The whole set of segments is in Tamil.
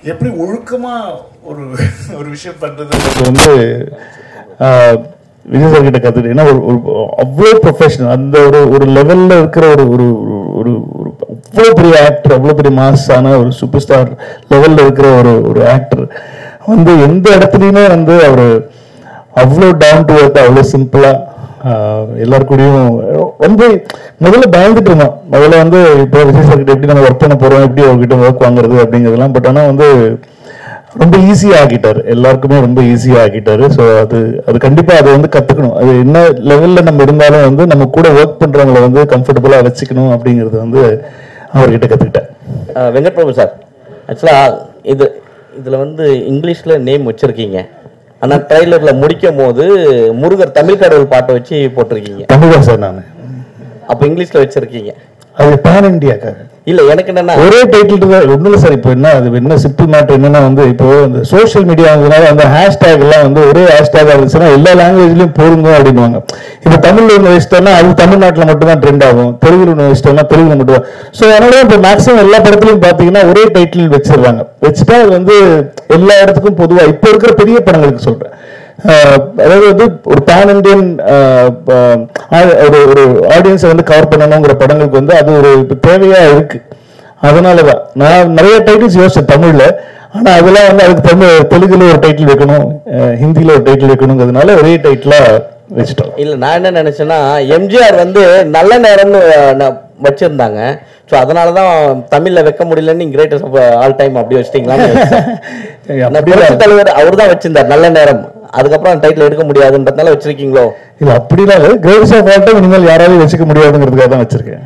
எப்படி ஒழுக்கமா ஒரு ஒரு விஷயம் பண்றது அது வந்து ஆஹ், விஜய் சார் கிட்ட கத்துட்டு ஏன்னா ஒரு ஒரு அவ்வளோ ப்ரொஃபஷனல் அந்த ஒரு ஒரு லெவல்ல இருக்கிற ஒரு ஒரு ஒரு ஒரு அவ்வளோ பெரிய ஆக்டர் அவ்வளோ பெரிய மாஸான ஒரு சூப்பர் ஸ்டார் லெவல்ல இருக்கிற ஒரு ஒரு ஆக்டர் வந்து எந்த இடத்துலையுமே வந்து அவர் அவ்வளோ டவுன் டு earth அவ்வளோ சிம்பிளா எல்லாரு கூடயும் ரொம்ப முதல்ல பயந்துட்டு இருந்தோம் முதல்ல வந்து இப்போ விஜய் சார் கிட்ட எப்படி நம்ம ஒர்க் பண்ண போறோம் எப்படி அவர்கிட்ட ஒர்க் வாங்குறது அப்படிங்கிறதெல்லாம் பட் ஆனால் வந்து ரொம்ப ஈஸியா ஆக்கிட்டாரு எல்லாருக்குமே ரொம்ப ஈஸியா ஆக்கிட்டாரு ஸோ அது அது கண்டிப்பா அதை வந்து கத்துக்கணும் அது என்ன லெவல்ல நம்ம இருந்தாலும் வந்து நம்ம கூட ஒர்க் பண்றவங்கள வந்து கம்ஃபர்டபுளா வச்சுக்கணும் அப்படிங்கறது வந்து அவர்கிட்ட கத்துக்கிட்டேன் அஹ் வெங்கட் பிரபு சார் ஆக்சுவலா இது இதுல வந்து இங்கிலீஷ்ல நேம் வச்சிருக்கீங்க ஆனா ட்ரைலர்ல முடிக்கும் போது முருகர் தமிழ் கடவுள் பாட்டை வச்சு போட்டிருக்கீங்க தமிழா சார் நான் அப்ப இங்கிலீஷ்ல வச்சிருக்கீங்க அது பேன் இண்டியாக்காக இல்ல எனக்கு என்னன்னா ஒரே டைட்டில் தான் ஒன்றும் இல்லை சார் இப்போ என்ன அது என்ன சிம்பிள் மேட்டர் என்னன்னா வந்து இப்போ இந்த சோஷியல் மீடியா வந்ததுனால அந்த ஹேஷ்டேக் எல்லாம் வந்து ஒரே ஹேஷ்டேக் இருந்துச்சுன்னா எல்லா லாங்குவேஜ்லயும் போடுங்க அப்படின்வாங்க இப்போ தமிழ்ல ஒன்று வச்சிட்டோம்னா அது தமிழ்நாட்டில் மட்டும் தான் ட்ரெண்ட் ஆகும் தெலுங்குல ஒன்று வச்சிட்டோம்னா தெலுங்குல மட்டும் தான் ஸோ அதனால இப்போ மேக்ஸிமம் எல்லா படத்துலையும் பார்த்தீங்கன்னா ஒரே டைட்டில் வச்சிடுறாங்க வச்சுட்டா அது வந்து எல்லா இடத்துக்கும் பொதுவாக இப்போ இருக்கிற பெரிய படங்களுக்கு சொல்றேன் ஆஹ் அதாவது வந்து ஒரு பேன் இண்டியன் ஒரு ஒரு ஆடியன்ஸை வந்து கவர் பண்ணணுங்கிற படங்களுக்கு வந்து அது ஒரு இப்ப தேவையா இருக்கு அதனாலதான் நான் நிறைய டைட்டில்ஸ் யோசிச்சேன் தமிழ்ல ஆனா அதெல்லாம் வந்து அதுக்கு தமிழ் தெலுங்குல ஒரு டைட்டில் வைக்கணும் அஹ் ஹிந்தில ஒரு டைட்டில் வைக்கணுங்கிறதுனால ஒரே டைட்டிலா வச்சுட்டோம் இல்ல நான் என்ன நினைச்சேன்னா எம்ஜிஆர் வந்து நல்ல நேரம்னு அஹ், ந- வச்சிருந்தாங்க ஸோ அதனாலதான் தமிழ்ல வைக்க முடியலன்னு கிரேட்டஸ்ட் ஆஃப் ஆல் டைம் அப்படி வச்சிட்டீங்களான்னு அப்படிலாம் புரட்சி தலைவர் அவர் தான் வச்சிருந்தார் நல்ல நேரம் அதுக்கப்புறம் டைட்டில் எடுக்க முடியாதுன்றதுனால வச்சிருக்கீங்களோ இல்ல அப்படிலாம் இல்லை கிரேட்ஸ் ஆஃப் ஆல் டைம் இனிமேல் யாராலையும் வச்சுக்க முடியாதுங்கிறதுக்காக தான் வச்சிருக்கேன்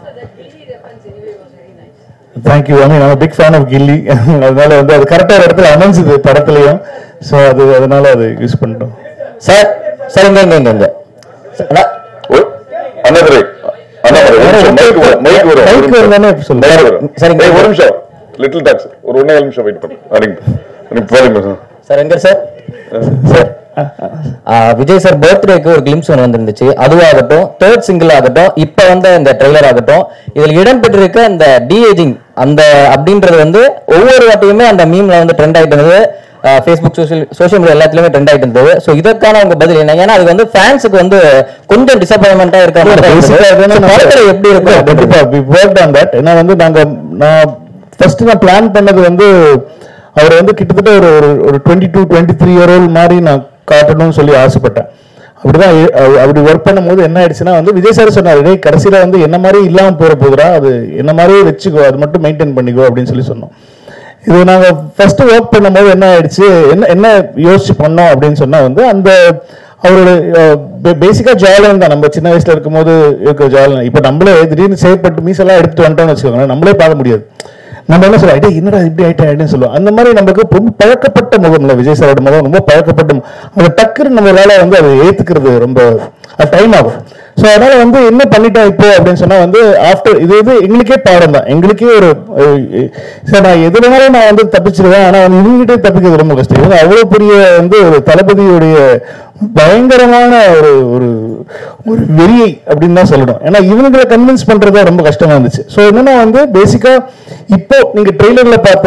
thank you I mean big fan of Ghilli அதனால வந்து அது கரெக்டாக இடத்துல அமைஞ்சுது படத்துலயும் ஸோ அது அதனால அது யூஸ் பண்ணிட்டோம் சார் சார் இங்க இங்க இங்க இங்க அண்ணா, அண்ணாதுரை அண்ணாதுரை ஒரு நிமிஷம் மைக் வரும் மைக் வரும் ஒரு மைக் நிமிஷம். வருதானே சொல்லு. மைக் வரும் சரிங்க. ஏய், ஒரு நிமிஷம் லிட்டில் டாக்ஸ் ஒரு ஒன்னே ஏழு நிமிஷம் வெயிட் பண்ணு அடிங்க நீ போதும் சார் சார் எங்க சார் சார் ஆ, விஜய் சார் பர்த்டேக்கு ஒரு கிளிம்ஸ் ஒன்று வந்திருந்துச்சு அதுவாகட்டும் தேர்ட் சிங்கிள் ஆகட்டும் இப்போ வந்த இந்த ட்ரெய்லர் ஆகட்டும் இதில் இடம்பெற்றிருக்க இந்த டிஏஜிங் அந்த அப்படின்றது வந்து ஒவ்வொரு வாட்டியுமே அந்த மீம்ல வந்து ட்ரெண்ட் ஆயிட்டு இருந்தது ஃபேஸ்புக் சோஷியல் சோஷியல் மீடியா எல்லாத்துலயுமே ட்ரெண்ட் ஆயிட்டு இருந்தது ஸோ இதற்கான உங்க பதில் என்ன ஏன்னா அது வந்து ஃபேன்ஸுக்கு வந்து கொஞ்சம் டிசப்பாயின்மெண்டா இருக்கிற மாதிரி தான் Basically அது இருந்தது. என்ன So, படத்துல எப்படி இருக்கும் கண்டிப்பா அப்படின்றது. we worked on that ஏன்னா வந்து நாங்க நான் ஃபர்ஸ்ட் நான் பிளான் பண்ணது வந்து அவர் வந்து கிட்டத்தட்ட ஒரு ஒரு ஒரு twenty two twenty three year old மாதிரி நான் காட்டணும்னு சொல்லி ஆசைப்பட்டேன் அப்படிதான் எ- அவ- அப்படி ஒர்க் பண்ணும்போது என்ன ஆயிடுச்சுன்னா வந்து விஜய் சார் சொன்னார் டேய் கடைசியில வந்து என்ன மாதிரி இல்லாம போற போதுடா அது என்ன மாதிரியே வச்சுக்கோ அது மட்டும் மெயின்டைன் பண்ணிக்கோ அப்படின்னு சொல்லி சொன்னோம் இது நாங்க ஃபர்ஸ்ட் ஒர்க் பண்ணும்போது என்ன ஆயிடுச்சு என்ன என்ன யோசிச்சு பண்ணோம் அப்படின்னு சொன்னா வந்து அந்த அவரோட பேசிக்கா ஜாலியன் தான் நம்ம சின்ன வயசுல இருக்கும்போது இருக்கிற ஜாலியன் இப்போ நம்மளே திடீர்னு செய்யப்பட்டு மீசெல்லாம் எடுத்துட்டு வந்துட்டோம்னு வச்சுக்கோங்களேன் நம்மளே பார்க்க முடியாது நம்ம என்ன சொல்லுவோம் "டேய், என்னடா இப்படி ஆயிட்டேன் அப்படின்னு சொல்லுவோம் அந்த மாதிரி நமக்கு ரொம்ப பழக்கப்பட்ட முகம் இல்லை விஜய் சாரோட முகம் ரொம்ப பழக்கப்பட்ட முகம். அந்த டக்குன்னு நம்மளால வந்து அதை ஏத்துக்கிறது ரொம்ப டைம் ஆகும் ஸோ அதனால வந்து என்ன பண்ணிட்டோம் இப்போ அப்படின்னு சொன்னா வந்து ஆஃப்டர் இது இது எங்களுக்கே பாடம் தான் எங்களுக்கே ஒரு அஹ், சார் நான் எது வேணாலும் நான் வந்து தப்பிச்சிருவேன் ஆனா வந்து இவங்ககிட்ட தப்பிக்கிறது ரொம்ப கஷ்டம் இவங்க அவ்வளவு பெரிய வந்து ஒரு தளபதியுடைய பயங்கரமான ஒரு ஒரு ஒரு வெறியை அப்படின்னு தான் சொல்லணும் ஏன்னா இவங்களை கன்வின்ஸ் பண்றது ரொம்ப கஷ்டமா இருந்துச்சு ஸோ என்னன்னா வந்து பேசிக்கா இப்போ நீங்க ட்ரெய்லர்ல பார்த்த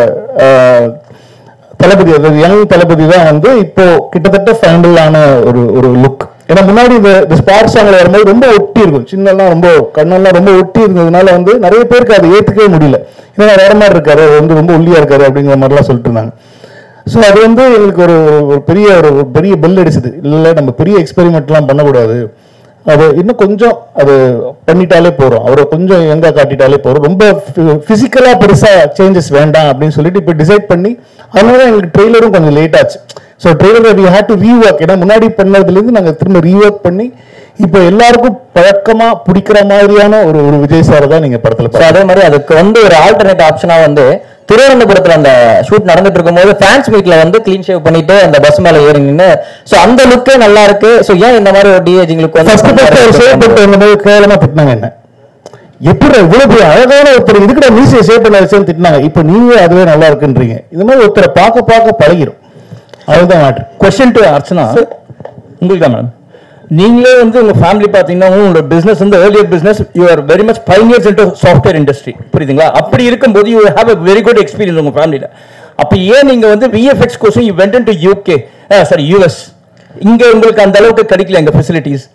அஹ், தளபதி அதாவது யங் தளபதி தான் வந்து இப்போ கிட்டத்தட்ட ஃபைனலான ஒரு ஒரு லுக் ஏன்னா முன்னாடி இந்த இந்த ஸ்பாட் சாங்ல வரும்போது ரொம்ப ஒட்டி இருக்கும் சின்னெல்லாம் ரொம்ப கண்ணெல்லாம் ரொம்ப ஒட்டி இருந்ததுனால வந்து நிறைய பேருக்கு அதை ஏத்துக்கவே முடியல ஏன்னா வேற மாதிரி இருக்காரு அவர் வந்து ரொம்ப ஒல்லியா இருக்காரு அப்படிங்கிற மாதிரிலாம் சொல்லிட்டு இருந்தாங்க ஸோ அது வந்து எங்களுக்கு ஒரு ஒரு பெரிய ஒரு ஒரு பெரிய பெல் அடிச்சது இல்லை நம்ம பெரிய எக்ஸ்பெரிமெண்ட்லாம் பண்ணக்கூடாது அது இன்னும் கொஞ்சம் அது பண்ணிட்டாலே போறோம் அவரை கொஞ்சம் எங்க காட்டிட்டாலே போறோம் ரொம்ப பிசிக்கலா பெருசா சேஞ்சஸ் வேண்டாம் அப்படின்னு சொல்லிட்டு இப்போ டிசைட் பண்ணி அதனால எங்களுக்கு ட்ரெய்லரும் கொஞ்சம் லேட் ஆச்சு so trailer we had to rework ஏன்னா முன்னாடி பண்ணதுலேருந்து நாங்கள் திரும்ப ரீஒர்க் பண்ணி இப்போ எல்லாருக்கும் பழக்கமா பிடிக்கிற மாதிரியான ஒரு ஒரு விஜய் சாரை தான் நீங்க படத்துல So, அதே மாதிரி அதுக்கு வந்து ஒரு ஆல்டர்னேட் ஆப்ஷனா வந்து திருவனந்தபுரத்துல அந்த ஷூட் நடந்துட்டு இருக்கும்போது ஃபேன்ஸ் மீட்ல வந்து க்ளீன் ஷேவ் பண்ணிட்டு அந்த பஸ் மேல ஏறி நின்னு சோ அந்த லுக்கே நல்லா இருக்கு சோ ஏன் இந்த மாதிரி ஒரு டிஏஜிங் லுக் ஃபர்ஸ்ட் ஃபர்ஸ்ட் ஒரு சேவ் வந்து பண்ணிட்டு வரும்போது கேவலமா திட்டினாங்க என்ன எப்படி இவ்வளவு பெரிய அழகான ஒருத்தர் இதுக்கிட்ட மீசியை சேவ் பண்ண வச்சேன்னு திட்டினாங்க இப்போ நீங்க அதுவே நல்லா இருக்குன்றீங்க இந்த மாதிரி ஒருத்தரை பார்க்க பார்க்க பழகிரும் அதுதான் மேட்ரு கொஸ்டின் டு அர்ச்சனா உங்களுக்கு தான் மேடம் நீங்களே வந்து உங்க ஃபேமிலி பார்த்தீங்கன்னா உங்களோட பிசினஸ் வந்து earlier business you are very much pioneers into software industry புரியுதுங்களா அப்படி இருக்கும்போது you have a very good experience உங்க ஃபேமிலியில் அப்ப ஏன் நீங்க வந்து விஎஃப்எக்ஸ் கோர்ஸும் you went to UK sorry US இங்க உங்களுக்கு அந்த அளவுக்கு கிடைக்கல எங்க ஃபெசிலிட்டிஸ்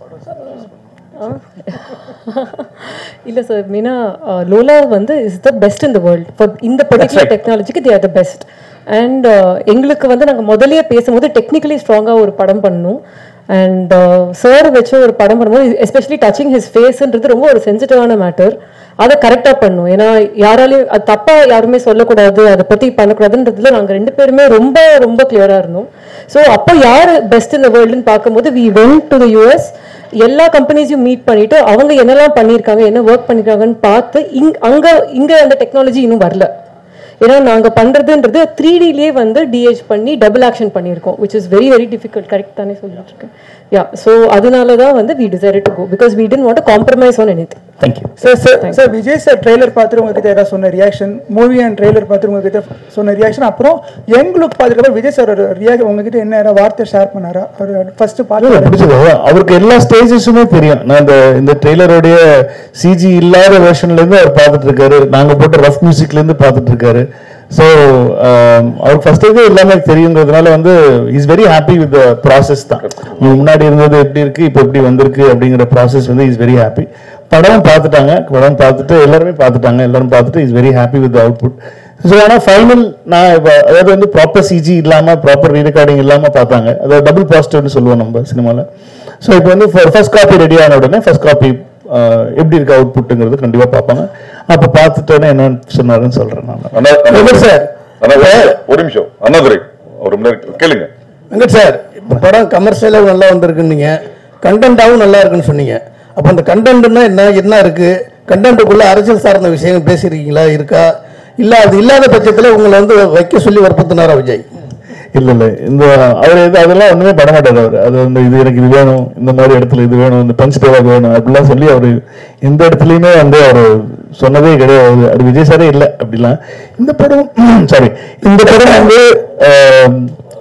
இல்ல சார் மீனா லோலா வந்து is the best in the world for இந்த பர்டிகுலர் right. டெக்னாலஜிக்கு they are the best and எங்களுக்கு வந்து நாங்க முதல்லயே பேசும்போது டெக்னிக்கலி ஸ்ட்ராங்கா ஒரு படம் பண்ணணும் அண்ட் சார் வச்சு ஒரு படம் பண்ணும்போது எஸ்பெஷலி டச்சிங் ஹிஸ் ஃபேஸ்ன்றது ரொம்ப ஒரு சென்சிட்டிவான மேட்டர் அதை கரெக்டாக பண்ணும் ஏன்னா யாராலையும் அது தப்பா யாருமே சொல்லக்கூடாது அதை பத்தி பண்ணக்கூடாதுன்றதுல நாங்க ரெண்டு பேருமே ரொம்ப ரொம்ப கிளியரா இருந்தோம் ஸோ அப்போ யார் பெஸ்ட் இந்த வேர்ல்டுன்னு பார்க்கும்போது we went to the US எல்லா கம்பெனிஸையும் மீட் பண்ணிட்டு அவங்க என்னெல்லாம் பண்ணியிருக்காங்க என்ன ஒர்க் பண்ணிருக்காங்கன்னு பார்த்து இங் அங்க இங்க அந்த டெக்னாலஜி இன்னும் வரல ஏன்னா நாங்க பண்றதுன்றது த்ரீ டிலேயே வந்து டிஹெச் பண்ணி டபுள் ஆக்ஷன் பண்ணியிருக்கோம் which is very very difficult correct தானே சொல்லிட்டு இருக்கேன் யா ஸோ அதனால தான் வந்து we decide to go because we don't want compromise on anything thank you sir sir sir Vijay sir trailer பார்த்துட்டு உங்ககிட்ட ஏதாவது சொன்ன ரியாக்ஷன் மூவி அண்ட் ட்ரெய்லர் பார்த்துட்டு உங்ககிட்ட சொன்ன ரியாக்ஷன் அப்புறம் யங் லுக் பார்த்துட்டு விஜய் சார் ஒரு ரியாக்ஷன் உங்ககிட்ட என்ன ஏதாவது வார்த்தை ஷேர் பண்ணாரா அவர் ஃபர்ஸ்ட் இல்ல, பார்த்து பிடிச்சது அவருக்கு எல்லா ஸ்டேஜஸுமே தெரியும் நான் இந்த இந்த ட்ரெய்லருடைய சிஜி இல்லாத வெர்ஷன்ல இருந்து அவர் பார்த்துட்டு இருக்காரு நாங்க போட்ட ரஃப் மியூசிக்ல இருந்து பார்த்துட்டு இருக்காரு ஸோ அவருக்கு ஃபர்ஸ்ட் இது எல்லாமே தெரியுங்கிறதுனால வந்து is very happy with process தான் உங்களுக்கு முன்னாடி இருந்தது எப்படி இருக்கு இப்போ எப்படி வந்திருக்கு அப்படிங்கிற ப்ராசஸ் வந்து இஸ் வெரி ஹாப்பி படம் பார்த்துட்டாங்க படம் பார்த்துட்டு எல்லாருமே பார்த்துட்டாங்க எல்லாரும் பார்த்துட்டு is very happy with output so ஆனால் ஃபைனல் நான் இப்போ அதாவது வந்து ப்ராப்பர் சிஜி இல்லாமல் ப்ராப்பர் ரீரெக்கார்டிங் இல்லாமல் பார்த்தாங்க அதாவது டபுள் பாசிட்டிவ்னு சொல்லுவோம் நம்ம சினிமாவில் ஸோ இப்போ வந்து ஃபர்ஸ்ட் காப்பி ரெடி ஆன உடனே ஃபர்ஸ்ட் காப்பி எப்படி இருக்கு அவுட்புட்டுங்கிறது கண்டிப்பாக பார்ப்பாங்க அப்போ பார்த்துட்டோன்னே என்னன்னு சொன்னாருன்னு சொல்கிறேன் நான் அண்ணா அண்ணா சார் அண்ணா ஒரு- ஒரு நிமிஷம் அண்ணாதுரை ஒரு மணி நேரம் கேளுங்க வெங்கட் சார் இப்போ படம் கமர்ஷியலாக நல்லா வந்திருக்குன்னீங்க கண்டென்ட்டாகவும் நல்லா இருக்குன்னு சொன்னீங்க அப்போ அந்த கண்டென்ட்னா என்ன என்ன இருக்கு கண்டென்ட்டுக்குள்ள அரசியல் சார்ந்த விஷயங்கள் பேசியிருக்கீங்களா இருக்கா இல்லை அது இல்லாத பட்சத்தில் உங்களை வந்து வைக்க சொல்லி வற்புறுத்தினாரா விஜய் இல்ல இல்ல இந்த அவர் இது அதெல்லாம் ஒண்ணுமே பண்ண மாட்டாரு அவர் அது வந்து இது எனக்கு இது வேணும் இந்த மாதிரி இடத்துல இது வேணும் இந்த பஞ்ச் டைலாக் வேணும் அப்படிலாம் சொல்லி அவர் எந்த இடத்துலயுமே வந்து அவர் சொன்னதே கிடையாது அது விஜய் சாரே இல்லை அப்படிலாம் இந்த படம் சாரி இந்த படம் வந்து ஆம்,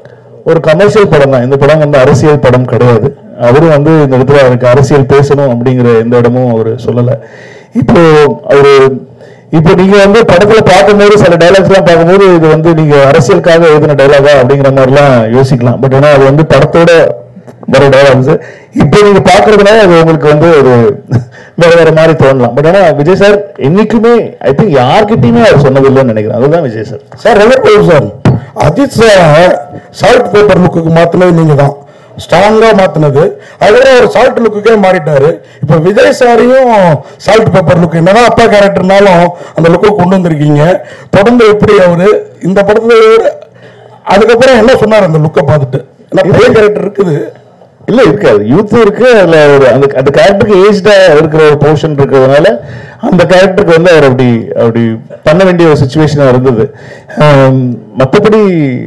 ஒரு கமர்ஷியல் படம் தான் இந்த படம் வந்து அரசியல் படம் கிடையாது அவரும் வந்து இந்த இடத்துல அவருக்கு அரசியல் பேசணும் அப்படிங்கிற எந்த இடமும் அவர் சொல்லல இப்போ அவரு இப்போ நீங்க வந்து படத்துல பார்க்கும்போது சில டைலாக்ஸ் எல்லாம் பார்க்கும்போது இது வந்து நீங்க அரசியலுக்காக எழுதின டைலாகா அப்படிங்கிற மாதிரிலாம் யோசிக்கலாம் பட் ஆனா அது வந்து படத்தோட வர டைலாக்ஸ் இப்போ நீங்க பாக்குறதுனால அது உங்களுக்கு வந்து ஒரு வேற வேற மாதிரி தோணலாம் பட் ஆனா விஜய் சார் என்னைக்குமே ஐ திங்க் யார்கிட்டயுமே அவர் சொன்னது இல்லைன்னு நினைக்கிறேன் அதுதான் Vijay sir sir revert sir Ajith sir salt pepper லுக்குக்கு மாற்றினது நீங்கள் தான் ஸ்ட்ராங்காக மாற்றினது அதுக்கப்புறம் ஒரு சால்ட் லுக்குக்கே மாறிட்டாரு இப்போ விஜய் சாரையும் சால்ட் பேப்பர் லுக் என்னதான் அப்பா கேரக்டர்னாலும் அந்த லுக்கை கொண்டு வந்திருக்கீங்க தொடர்ந்து எப்படி அவரு இந்த படத்துல அதுக்கப்புறம் என்ன சொன்னார் அந்த லுக்கை பார்த்துட்டு ஏன்னா பழைய கேரக்டர் இருக்குது இல்ல இருக்காது யூத் இருக்கு அதுல ஒரு அந்த அந்த கேரக்டருக்கு ஏஜ்டா இருக்கிற ஒரு போர்ஷன் இருக்கிறதுனால அந்த கேரக்டருக்கு வந்து அவர் அப்படி அப்படி பண்ண வேண்டிய ஒரு சுச்சுவேஷனா இருந்தது ஆம், மத்தபடி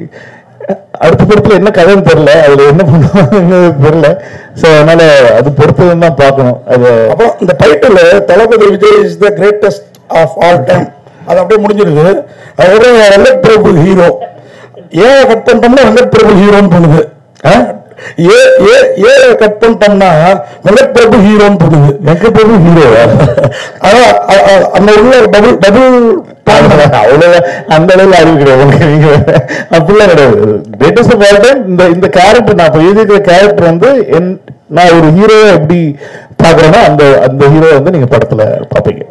அடுத்த படத்துல என்ன கதைன்னு தெரியல அதுல என்ன பண்ணுவாங்கன்னு தெரியல சோ அதனால அது பொறுத்ததுன்னு தான் பார்க்கணும் அது அப்புறம் இந்த title Thalapathy Vijay is the greatest of all time அது அப்படியே முடிஞ்சிருது அதோட வெங்கட் பிரபு ஹீரோ ஏன் கட் பண்ணிட்டோம்னா வெங்கட் பிரபு ஹீரோன்னு பண்ணுது ஆ? ஏ ஏ ஏ கட் பண்ணிட்டோம்னா வெங்கட் பிரபு ஹீரோன்னு பண்ணுது வெங்கட் பிரபு ஹீரோ அதான் அ- அ- அந்த உள்ள டபுள் டபுள் அவ்வளவு அந்த அளவுக்கு அறிவு கிடையாது உங்களுக்கு நீங்க அப்படிலாம் கிடையாது கிரேட்டஸ்ட் ஆஃப் ஆல் டைம் இந்த இந்த கேரக்டர் நான் இப்போ எழுதியிருக்கிற கேரக்டர் வந்து என் நான் ஒரு ஹீரோவை எப்படி பாக்குறேன்னா அந்த அந்த ஹீரோ வந்து நீங்க படத்துல பாப்பீங்க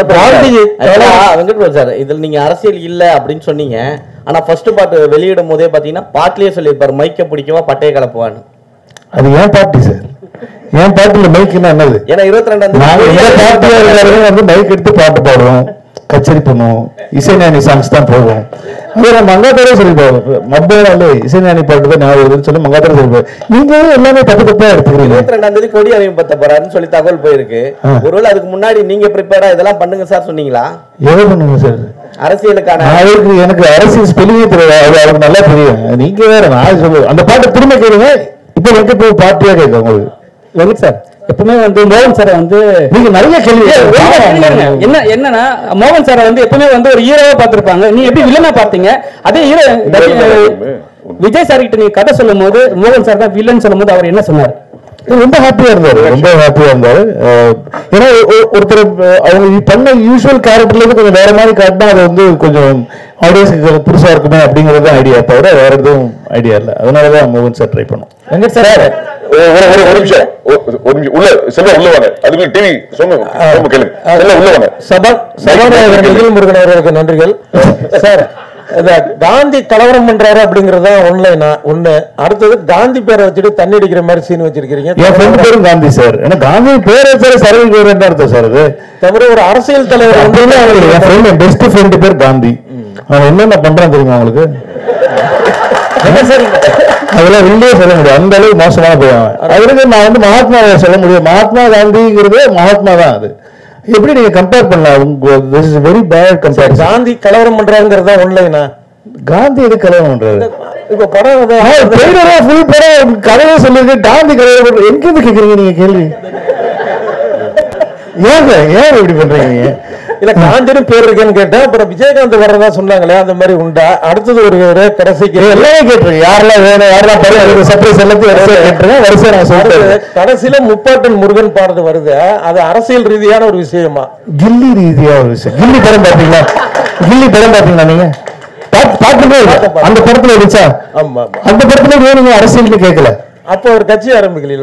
வெங்கட் சார் இதுல நீங்க அரசியல் இல்ல அப்படின்னு சொன்னீங்க ஆனா ஃபர்ஸ்ட் பாட்டு வெளியிடும் போதே பாத்தீங்கன்னா பாட்டிலேயே சொல்லியிருப்பாரு மைக்க பிடிக்கவா பட்டைய கலப்புவான்னு அது ஏன் பார்ட்டி சார் ஏன் பார்ட்டில மைக்குன்னா என்னது ஏன்னா இருபத்தி ரெண்டாம் நாங்க எந்த பார்ட்டியா இருந்தாலும் வந்து மைக் எடுத்து பாட்டு பாடுவோம் கச்சேரி பண்ணுவோம் இசைஞானி சாங்ஸ் தான் போவோம் அது நான் மங்காத்தாரே சொல்லிப்போம் மப்பனாலே இசைஞானி பாட்டு தான் ஞாபகம் வருதுன்னு சொல்லி மங்காத்தாரே சொல்லிப்போம் நீங்க ஏன் எல்லாமே தப்பு தப்பா எடுத்துக்கிறீங்க இருபத்தி ரெண்டாம் தேதி கொடி அறிமுகப்படுத்த போறாருன்னு சொல்லி தகவல் போயிருக்கு ஆ. ஒருவேளை அதுக்கு முன்னாடி நீங்க ப்ரிப்பேரா இதெல்லாம் பண்ணுங்க சார் சொன்னீங்களா எதை பண்ணுங்க சார் அரசியலுக்கான அவருக்கு எனக்கு அரசியல் ஸ்பெல்லிங்கே தெரியாது அது அவருக்கு நல்லா தெரியும் நீங்க வேற நான் சொல்லு அந்த பாட்டு திரும்ப கேளுங்க இப்போ வெங்கட் பிரபு பார்ட்டியா கேட்க உங்களுக்கு வெங்கட் சார் எப்பவுமே வந்து மோகன் சாரை வந்து நீங்க நிறைய கேள்வி என்ன என்னன்னா மோகன் சாரை வந்து எப்பவுமே வந்து ஒரு ஹீரோவா பார்த்திருப்பாங்க நீ எப்படி வில்லனா பார்த்தீங்க அதே ஹீரோ விஜய் சார் கிட்ட நீங்க கதை சொல்லும் போது மோகன் சார் தான் வில்லன் சொல்லும் போது அவர் என்ன சொன்னார் ரொம்ப ஹாப்பியா இருந்தாரு ரொம்ப ஹாப்பியா இருந்தாரு அஹ் ஏன்னா ஒ- ஒருத்தர் அஹ் அவங்க பண்ண யூஸ்வல் கேரக்டர்ல இருந்து கொஞ்சம் வேற மாதிரி காட்டினா அது வந்து கொஞ்சம் ஆடியன்ஸுக்கு புதுசா இருக்குமே அப்படிங்கறது ஐடியா தவிர வேற எதுவும் ஐடியா இல்லை அதனாலதான் மோகன் சார் ட்ரை பண்ணோம் வெங்கட் சார் ஒரு ஒரு- ஒரு ஒரு நிமிஷம் ஒரு- ஒரு நிமிஷம் உள்ள செல்வா உள்ள வாங்க அதுக்குள்ள டிவி சொன்ன சொன்ன கேளுங்க செல்வா உள்ள வாங்க சபா சபாநாயகர் நிகில் முருகன் அவர்களுக்கு நன்றிகள் சார் இந்த காந்தி கலவரம் பண்றாரு அப்படிங்கறது தான் ஒன்லைனா ஒண்ணு அடுத்தது காந்தி பேரை வச்சுட்டு தண்ணி அடிக்கிற மாதிரி சீன் வச்சிருக்கீங்க என் ஃப்ரெண்ட் பேரும் காந்தி சார் ஏன்னா காந்தி பேர் வச்சாரு சர்வை பேர் என்ன அர்த்தம் சார் அது தவிர ஒரு அரசியல் தலைவர் வந்து அப்படின்னு அவங்களுக்கு என் ஃப்ரெண்ட் என் பெஸ்ட் ஃப்ரெண்டு பேர் காந்தி அவன் என்னென்ன பண்றான் தெரியுமா அவங்களுக்கு அதெல்லாம் வெளியே சொல்ல முடியும் அந்த அளவுக்கு மோசமான போய் அவன் அதுக்கு நான் வந்து மகாத்மாவை சொல்ல முடியும் மகாத்மா காந்திங்கிறது மகாத்மா தான் அது எப்படி நீங்க கம்பேர் பண்ணலாம் this is very bad compare Gandhi கலவரம் பண்றாங்கிறது தான் ஒன்லைனா காந்தி எது கல்யாணம் பண்றாரு இப்ப படம் ஃபுல் படம் கதையை சொல்லிருக்கு காந்தி கல்யாணம் பண்ற எங்க இருந்து கேக்குறீங்க நீங்க கேள்வி ஏங்க ஏன் இப்படி பண்றீங்க நீங்க இல்ல காந்தின்னு பேர் இருக்கேன்னு கேட்டேன் அப்புறம் விஜயகாந்த் வர்றதா சொன்னாங்களே அந்த மாதிரி உண்டா அடுத்தது ஒரு ஒரு கடைசிக்கு இது எல்லாமே கேட்டுருங்க யாரெல்லாம் வேணும் யாரெல்லாம் படம் சர்ப்ரைஸ் எல்லாத்தையும் வரிசையா கேட்டுருங்க வரிசையா நான் அடுத்தது சொல்றேன் கடைசியில முப்பாட்டன் முருகன் பாடுறது வருது அது அரசியல் ரீதியான ஒரு விஷயமா கில்லி ரீதியா ஒரு விஷயம் கில்லி படம் பாத்தீங்களா கில்லி படம் பாத்தீங்களா நீங்க பாத்து- பாத்துட்டே இல்ல. அந்த படத்துல இருந்துச்சா ஆமா ஆமா அந்த படத்துல வேணுங்க அரசியல்னு கேட்கல அப்போ ஒரு கட்சி ஆரம்பிக்கல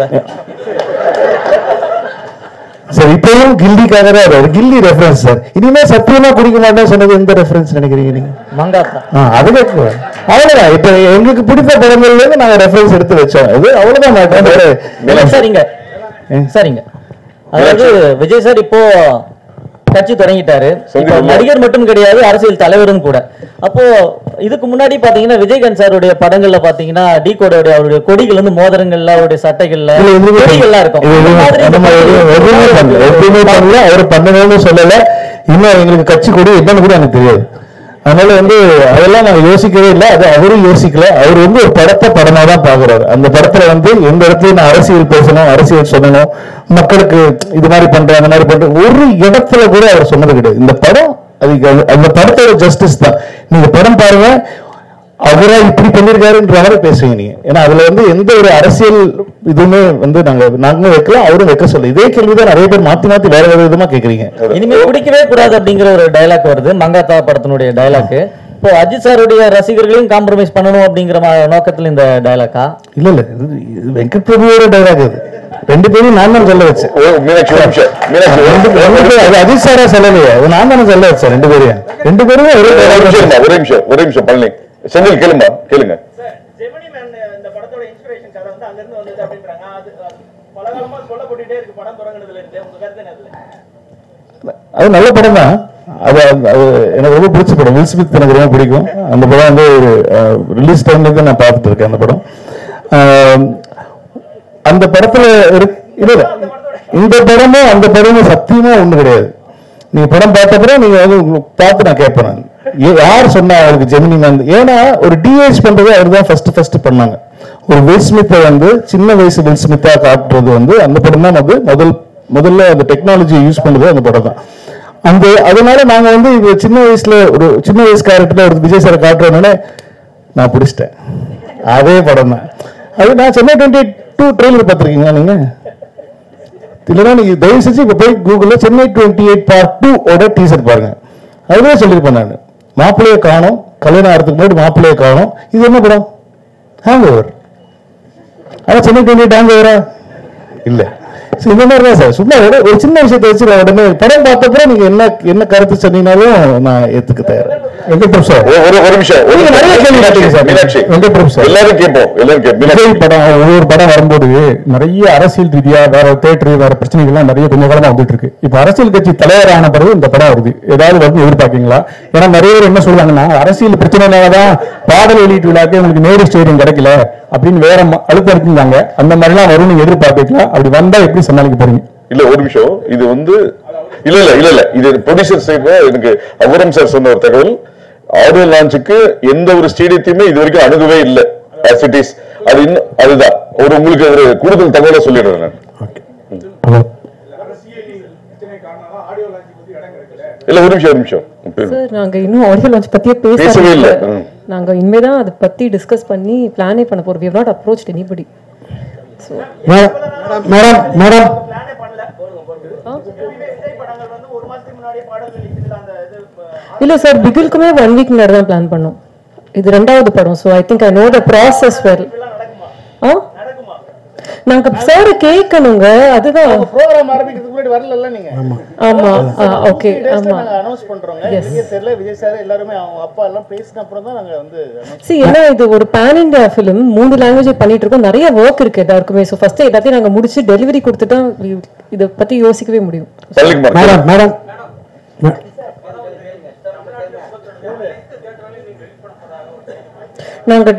சார் இப்பவும் கில்லிக்காக தான் வருவாரு. கில்லி ரெஃபரன்ஸ் சார் இனிமே சத்தியமா குடிக்க மாட்டேன்னு சொன்னது எந்த ரெஃபரன்ஸ் நினைக்கிறீங்க நீங்க மங்காத்தா ஆ, அது கேட்குவேன் அவ்வளவுதான் இப்ப எங்களுக்கு பிடித்த படங்கள்ல இருந்து நாங்க ரெஃபரன்ஸ் எடுத்து வச்சோம் இது அவ்வளவுதான் மேட்டர் சரிங்க சரிங்க அதாவது விஜய் சார் இப்போ கட்சி தொடங்கிட்டாரு இப்போ நடிகர் மட்டும் கிடையாது அரசியல் தலைவரும் கூட அப்போ இதுக்கு முன்னாடி பாத்தீங்கன்னா விஜயகாந்த் சாருடைய படங்கள்ல பாத்தீங்கன்னா டி கோடோடைய அவருடைய கொடிகள் வந்து மோதிரங்கள்ல அவருடைய சட்டைகள்ல கொடிகள்லாம் இருக்கும் அந்த மாதிரி அந்த மாதிரி எதுவும் எதுவுமே பண்ணல எதுவுமே பண்ணல அவர் பண்ணணும்னு சொல்லல இன்னும் எங்களுக்கு கட்சி கொடி என்னன்னு கூட எனக்கு தெரியாது அதனால வந்து அதெல்லாம் நாங்க யோசிக்கவே இல்லை அது அவரும் யோசிக்கல அவர் வந்து ஒரு படத்தை படமா தான் பாக்குறாரு அந்த படத்துல வந்து எந்த இடத்துலயும் நான் அரசியல் பேசணும் அரசியல் சொல்லணும் மக்களுக்கு இது மாதிரி பண்றேன் அந்த மாதிரி பண்றேன் ஒரு இடத்துல கூட அவர் சொன்னது கிடையாது இந்த படம் அதுக்கு அது- அந்த படத்தோட ஜஸ்டிஸ் தான் நீங்க படம் பாருங்க அவரா இப்படி பண்ணிருக்காருன்ற மாதிரி பேசுவீங்க நீங்க ஏன்னா அதுல வந்து எந்த ஒரு அரசியல் இதுவுமே வந்து நாங்க நாங்களும் வைக்கலாம் அவரும் வைக்க சொல்ல இதே கேள்விதான் நிறைய பேர் மாத்தி மாத்தி வேற வேற விதமா கேக்குறீங்க இனிமே குடிக்கவே கூடாது அப்படிங்கிற ஒரு டயலாக் வருது மங்காத்தா படத்தினுடைய டயலாக் இப்போ அஜித் சாருடைய ரசிகர்களையும் காம்ப்ரமைஸ் பண்ணணும் அப்படிங்கிற மா- நோக்கத்துல இந்த டயலாக்கா இல்ல இல்ல இது இது வெங்கட் பிரபுவோட டைலாக் இது ரெண்டு பேரும் நான் தான் சொல்ல வச்சேன் ஓ, மீனாட்சி ஒரு நிமிஷம் மீனாட்சி ஒரு ரெண்டு நிமிஷம். ரெண்டு பேரும் அது அஜித் சாரா சொல்லலையே அது நான் தானே சொல்ல வச்சேன் ரெண்டு பேரையும் ரெண்டு பேருமே ஒரே ஒரே dialogue நிமிஷம் இருமா, ஒரே நிமிஷம் ஒரே நிமிஷம் பழனி செந்தில் கேளுமா கேளுங்க ஜெமினி மேன் இந்த படத்தோட இன்ஸ்பிரேஷன் கதை வந்து அங்க இருந்து வந்தது அப்படின்றாங்க அது அது பல காலமா சொல்லப்பட்டுட்டே இருக்கு படம் தொடங்குனதுல இருந்து உங்க கருத்து என்ன அதுல அது நல்ல படம் தான் அது அது- அது எனக்கு ரொம்ப பிடிச்ச படம் வில் ஸ்மித் எனக்கு ரொம்ப பிடிக்கும் அந்த படம் வந்து ஒரு ரிலீஸ் டைம்ல தான் நான் பார்த்துட்டு இருக்கேன் அந்த படம் ஆஹ், அந்த படத்துல இரு- இல்ல இல்ல. இந்த படமும் அந்த படமும் சத்தியமா ஒண்ணு கிடையாது நீங்க படம் பார்த்தப்பறம் நீங்க வந்து உங்களுக்கு பார்த்து நான் கேட்பேன் நான் ஏ- யார் சொன்னா அவருக்கு ஜெமினி மேன் ஏன்னா ஒரு டிஏஜ் பண்றது அவர் தான் ஃபர்ஸ்ட் ஃபர்ஸ்ட் பண்ணாங்க ஒரு வில் ஸ்மித்தை வந்து சின்ன வயசு வில் ஸ்மித்தா காட்டுறது வந்து அந்த படம் தான் வந்து முதல் முதல்ல அந்த டெக்னாலஜியை யூஸ் பண்ணது அந்த படம் தான் அந்த அதனால நாங்க வந்து இது சின்ன வயசுல ஒரு சின்ன வயசு கேரக்டர்ல ஒரு விஜய் சாரை காட்டுறோன்னே நான் பிடிச்சிட்டேன் அதே படம் தான் அது நான் சென்னை டுவெண்ட்டி டூ ட்ரெயிலர் பார்த்துருக்கீங்களா நீங்க இல்லைன்னா நீங்க தயவு செஞ்சு இப்ப போய் கூகுள்ல Chennai twenty eight part two ஓட டீசர் பாருங்க அதுதான் சொல்லியிருப்பேன் நான் மாப்பிள்ளையை காணும் கல்யாணம் ஆகிறதுக்கு முன்னாடி மாப்பிள்ளையை காணும் இது என்ன படம் ஹேங் ஓவர் ஆனா சென்னை டுவெண்ட்டி எயிட் ஹேங் ஓவரா இல்ல So, இந்த மாதிரி தான் சார் சும்மா ஒரு ஒரு சின்ன விஷயத்தை வச்சு நான் உடனே படம் பார்த்தப்பறம் நீங்க என்ன என்ன கருத்து சொன்னீங்கனாலும் நான் ஏத்துக்க தயார் வெங்கட் பிரபு சார் ஒரு- ஒரு ஒரு நிமிஷம் ஒரு நீங்க நிறைய கேள்வி கேட்டீங்க சார். மீனாட்சி வெங்கட் பிரபு சார். எல்லாரும் கேட்போம் எல்லாரும் கேட்போம் மீனாட்சி விஜய் படம் ஒவ்வொரு படம் வரும்போது நிறைய அரசியல் ரீதியா வேற தேட்டர் வேற பிரச்சனைகள்லாம் நிறைய கொஞ்ச காலமா வந்துட்டு இருக்கு இப்ப அரசியல் கட்சி தலைவரான பிறகு இந்த படம் வருது ஏதாவது வந்து எதிர்பார்க்கீங்களா ஏன்னா நிறைய பேர் என்ன சொல்றாங்கன்னா அரசியல் பிரச்சனைனாலதான் பாடல் வெளியீட்டு விழாக்கு உங்களுக்கு நேரு ஸ்டேடியம் கிடைக்கல அப்படின்னு வேற ம- அழுத்தம் இருக்குங்க அந்த மாதிரிலாம் வரும் நீங்க எதிர்பார்க்கலாம் அப்படி வந்தா எப்படி சமாளிக்க போறீங்க இல்ல ஒரு நிமிஷம் இது வந்து இல்ல இல்ல இல்ல இல்ல இது ப்ரொடியூசர் சைடு எனக்கு அவரம் சார் சொன்ன ஒரு தகவல் ஆடியோ லான்ச்சுக்கு எந்த ஒரு ஸ்டேடியத்தையுமே இது வரைக்கும் அணுகவே இல்லை as it is அது இன்னும் அதுதான் ஒரு உங்களுக்கு ஒரு கூடுதல் தகவலை சொல்லிடுறேன் நான் இல்ல ஒரு நிமிஷம் ஒரு நிமிஷம் சார் நாங்க இன்னும் ஆடியோ லான்ச் பத்தியே பேசவே பேசவே இல்ல. இல்ல ம். நாங்க இனிமேதான் அதை பத்தி டிஸ்கஸ் பண்ணி பிளானே பண்ண போறோம் we have not approached anybody madam madam madam இல்ல சார் பிகிலுக்குமே ஒன் வீக் முன்னாடி தான் பிளான் பண்ணோம் இது ரெண்டாவது படம் so I think I know the process well ah நாங்க சார் கேட்கணுங்க அதுதான் ப்ரோக்ராம் ஆரம்பிக்கிறதுக்கு முன்னாடி வரல நீங்க ஆமா ஓகே ஆமா நாங்க அனௌன்ஸ் பண்றோங்க Yes. வெளியே தெரியல விஜய் சார் எல்லாருமே அவங்க அப்பா எல்லாம் பேசின அப்புறம் தான் நாங்க வந்து சி ஏன்னா இது ஒரு பேன் இண்டியா ஃபிலிம் மூணு லாங்குவேஜ் பண்ணிட்டு இருக்கோம் நிறைய ஒர்க் இருக்கு எல்லாருக்குமே ஸோ ஃபர்ஸ்ட் எல்லாத்தையும் நாங்க முடிச்சு டெலிவரி கொடுத்துட்டா we- இதை பத்தி யோசிக்கவே முடியும் மேடம் மேடம் நாங்க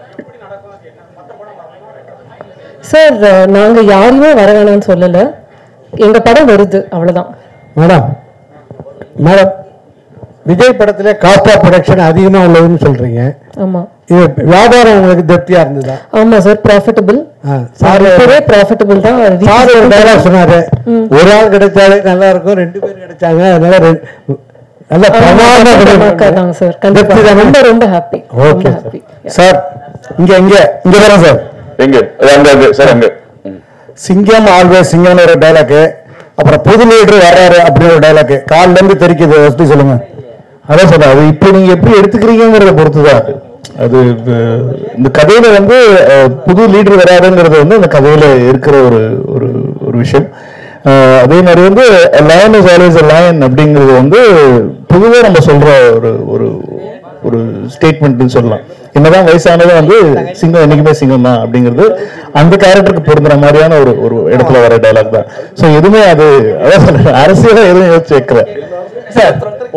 சார் நாங்க யாரையுமே வர வேணாம்னு சொல்லல எங்க படம் வருது அவ்வளவுதான் மேடம் மேடம் விஜய் படத்துல காப்பா ப்ரொடக்ஷன் அதிகமா உள்ளதுன்னு சொல்றீங்க ஆமா இது வியாபாரம் உங்களுக்கு திருப்தியா இருந்ததா ஆமா சார் ப்ராஃபிட்டபிள் சார் இப்பவே ப்ராஃபிட்டபிள் தான் சார் ஒரு டைலாக் சொன்னாரு ஒரு ஆள் கிடைச்சாலே நல்லா இருக்கும் ரெண்டு பேர் கிடைச்சாங்க அதனால ரெ- நல்ல பிரமாதமா தான் சார் கண்டிப்பா திருப்தி தானே? ரொம்ப ரொம்ப ஹாப்பி ஓகே சார் சார் இங்க இங்க இங்க வரேன் சார் எங்க அங்க அங்க சார் அங்க சிங்கம் ஆல்வேஸ் சிங்கம்னு ஒரு டைலாக் அப்புறம் புது லீடர் வர்றாரு அப்படின்னு ஒரு டைலாக் கால்ல இருந்து தெரிக்குது எப்படி சொல்லுங்க அதான் சொல்றேன் அது இப்போ நீங்க எப்படி எடுத்துக்கிறீங்கிறத பொறுத்துதான் அது அஹ், இந்த கதையில வந்து அஹ், புது லீடர் வராதுங்கிறது வந்து அந்த கதையில இருக்கிற ஒரு ஒரு ஒரு விஷயம் அஹ், அதே மாதிரி வந்து லயன் இஸ் ஆல்வேஸ் லயன் அப்படிங்கிறது வந்து பொதுவாக நம்ம சொல்ற ஒரு ஒரு ஒரு ஸ்டேட்மெண்ட்னு சொல்லலாம் என்னதான் வயசானதும் வந்து சிங்கம் என்னைக்குமே சிங்கம் தான் அப்படிங்கிறது அந்த கேரக்டருக்கு பொருந்துற மாதிரியான ஒரு ஒரு இடத்துல வர டைலாக் தான் ஸோ எதுவுமே அது அதான் சொல்றேன் அரசியலா எதுவும் யோசிச்சு வைக்கல சார்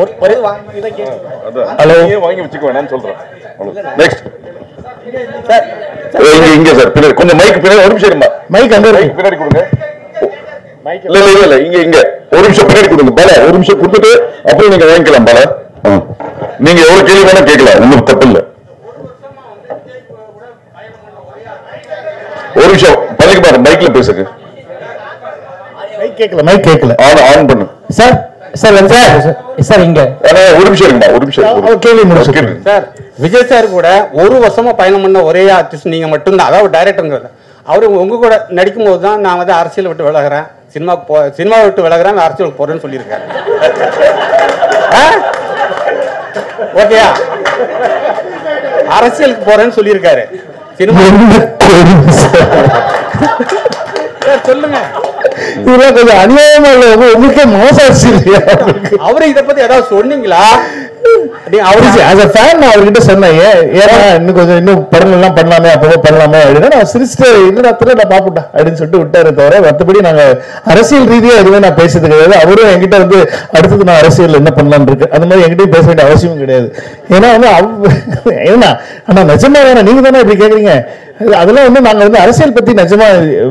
ஹலோ வாங்கி வச்சுக்க வேணாம்னு சொல்றேன் நெக்ஸ்ட் இங்க இங்க சார் பின்னாடி கொஞ்சம் மைக் பின்னாடி ஒரு நிமிஷம் இருமா மைக் அங்க மைக் பின்னாடி கொடுங்க இல்ல இல்ல இல்ல இல்ல இங்க இங்க ஒரு நிமிஷம் பின்னாடி கொடுங்க பல ஒரு நிமிஷம் கொடுத்துட்டு அப்புறம் நீங்க வாங்கிக்கலாம் பல ஆ. நீங்க எவ்வளவு கேள்வி வேணா கேட்கலாம் ஒன்றும் தப்பு இல்ல ஒரு நிமிஷம் பழகி பாருங்க மைக்ல பேசுங்க மைக் கேட்கல மைக் கேட்கல ஆன் ஆன் பண்ணு சார் சார் சார் சார் இங்க ஆனா, ஒரு நிமிஷம் இருக்குமா ஒரு நிமிஷம் இருக்கு. கேள்வி முடிச்சு கேள்வி. சார் விஜய் சார் கூட ஒரு வருஷமா பயணம் பண்ண ஒரே ஆர்டிஸ்ட் நீங்க மட்டும்தான் அதாவது டைரக்டருங்கிறது அவரு உங்க கூட நடிக்கும் போது தான் நான் வந்து அரசியல் விட்டு விலகுறேன் சினிமாவுக்கு போ சினிமா விட்டு விலகுறேன் அரசியலுக்கு போறேன்னு சொல்லியிருக்காரு ஓகேயா அரசியலுக்கு போறேன்னு சொல்லியிருக்காரு சினிமா சார், சொல்லுங்க இதெல்லாம் கொஞ்சம் அநியாயமா இல்ல உங்க- உங்களுக்கே மனசாட்சி இல்லையா அவரு இத பத்தி ஏதாவது சொன்னீங்களா நீ- அவரு ஆஸ் அ ஃபேன் நான் அவர்கிட்ட சொன்னேன் ஏன் ஏன்னா இன்னும் கொஞ்சம் இன்னும் படம் எல்லாம் பண்ணலாமே அப்பவே பண்ணலாமே அப்படின்னா நான் சிரிச்சுட்டு இல்லடா திரு நான் பாப்புட்டா அப்படின்னு சொல்லிட்டு விட்டாரு தவிர மற்றபடி நாங்க அரசியல் ரீதியா எதுவுமே நான் பேசுறது கிடையாது அவரும் என்கிட்ட வந்து அடுத்தது நான் அரசியல் என்ன பண்ணலாம்னு இருக்கு அந்த மாதிரி என்கிட்டயும் பேச வேண்டிய அவசியமும் கிடையாது ஏன்னா வந்து அவ் ஏன்னா ஆனா நிஜமா வேணா நீங்க தானே இப்படி கேக்குறீங்க அதெல்லாம் வந்து நாங்க வந்து அரசியல் பத்தி நிஜமா